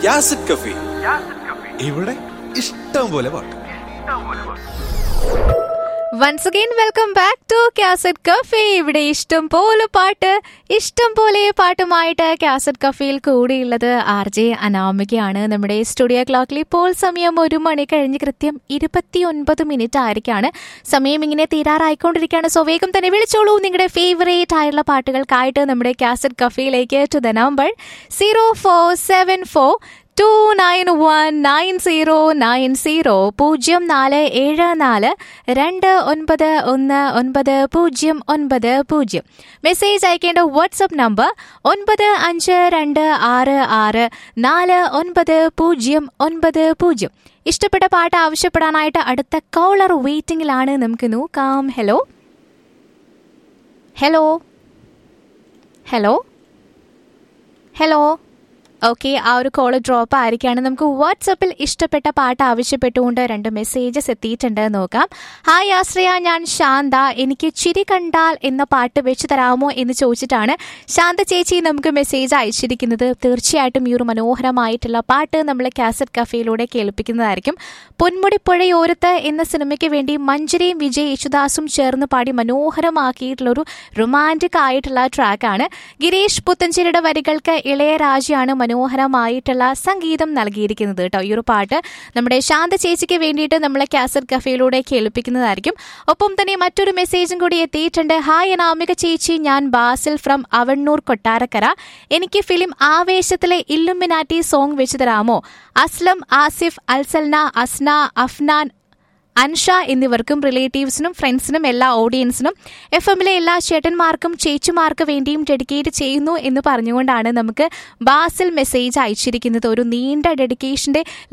യാസിഡ് കഫി ഇവിടെ ഇഷ്ടം പോലെ പാട്ട് once again welcome back to cassette cafe ഇവിടെ ഇഷ്ടം പോലെ പാട്ട് ഇഷ്ടം പോലെ പാട്ടുമായിട്ട് കാസറ്റ് കഫേയിൽ കൂടിയുള്ളത് ആർ ജെ അനാമികയാണ് നമ്മുടെ സ്റ്റുഡിയോ ക്ലോക്കിൽ ഇപ്പോൾ സമയം ഒരു മണി കഴിഞ്ഞ് കൃത്യം ഇരുപത്തി ഒൻപത് മിനിറ്റ് ആയിരിക്കാണ് സമയം ഇങ്ങനെ തീരാറായിക്കൊണ്ടിരിക്കുകയാണ് സോ വേഗം തന്നെ വിളിച്ചോളൂ നിങ്ങളുടെ ഫേവറേറ്റ് ആയിട്ടുള്ള പാട്ടുകൾക്കായിട്ട് നമ്മുടെ കാസറ്റ് കഫേയിലേക്ക് to the number zero four seven four two nine one nine zero nine zero പൂജ്യം നാല് ഏഴ് നാല് രണ്ട് ഒൻപത് ഒന്ന് ഒൻപത് പൂജ്യം ഒൻപത് പൂജ്യം മെസ്സേജ് അയക്കേണ്ട വാട്സപ്പ് നമ്പർ ഒൻപത് അഞ്ച് രണ്ട് ആറ് ആറ് നാല് ഒൻപത് പൂജ്യം ഒൻപത് പൂജ്യം ഇഷ്ടപ്പെട്ട പാട്ട് ആവശ്യപ്പെടാനായിട്ട് അടുത്ത കോളർ വെയിറ്റിംഗിലാണ് നമുക്ക് നോക്കാം hello hello hello hello okay ആ ഒരു കോള് ഡ്രോപ്പ് ആയിരിക്കാണ് നമുക്ക് വാട്സപ്പിൽ ഇഷ്ടപ്പെട്ട പാട്ട് ആവശ്യപ്പെട്ടുകൊണ്ട് രണ്ട് മെസ്സേജസ് എത്തിയിട്ടുണ്ട് നോക്കാം ഹായ് ആശ്രയ ഞാൻ ശാന്ത എനിക്ക് ചിരി കണ്ടാൽ എന്ന പാട്ട് വെച്ച് തരാമോ എന്ന് ചോദിച്ചിട്ടാണ് ശാന്ത ചേച്ചി നമുക്ക് മെസ്സേജ് അയച്ചിരിക്കുന്നത് തീർച്ചയായിട്ടും ഈ ഒരു മനോഹരമായിട്ടുള്ള പാട്ട് നമ്മൾ കാസറ്റ് കഫേയിലൂടെ കേൾപ്പിക്കുന്നതായിരിക്കും പൊന്മുടിപ്പുഴയോരത്ത് എന്ന സിനിമയ്ക്ക് വേണ്ടി മഞ്ജരിയും വിജയ് യേശുദാസും ചേർന്ന് പാടി മനോഹരമാക്കിയിട്ടുള്ള ഒരു റൊമാൻറ്റിക് ആയിട്ടുള്ള ട്രാക്കാണ് ഗിരീഷ് പുത്തഞ്ചേരിയുടെ വരികൾക്ക് ഇളയരാജയാണ് മനോഹരമായിട്ടുള്ള സംഗീതം നൽകിയിരിക്കുന്നത് കേട്ടോ ഈ ഒരു പാട്ട് നമ്മുടെ ശാന്ത ചേച്ചിക്ക് വേണ്ടിയിട്ട് നമ്മൾ കാസറ്റ് കഫേയിലൂടെ കേൾപ്പിക്കുന്നതായിരിക്കും ഒപ്പം തന്നെ മറ്റൊരു മെസ്സേജും കൂടി എത്തിയിട്ടുണ്ട് ഹായ് അനാമിക ചേച്ചി ഞാൻ ബാസിൽ ഫ്രം അവണ്ണൂർ കൊട്ടാരക്കര എനിക്ക് ഫിലിം ആവേശത്തിലെ ഇല്ലുമിനാറ്റി സോങ് വെച്ച് തരാമോ അസ്ലം ആസിഫ് അൽസൽന അസ്ന അഫ്നാൻ അൻഷ എന്നിവർക്കും റിലേറ്റീവ്സിനും ഫ്രണ്ട്സിനും എല്ലാ ഓഡിയൻസിനും എഫ് എമ്മിലെ എല്ലാ ചേട്ടന്മാർക്കും ചേച്ചിമാർക്ക് വേണ്ടിയും ഡെഡിക്കേറ്റ് ചെയ്യുന്നു എന്ന് പറഞ്ഞുകൊണ്ടാണ് നമുക്ക് ബാസിൽ മെസ്സേജ് അയച്ചിരിക്കുന്നത് ഒരു നീണ്ട ഡെഡിക്കേഷന്റെ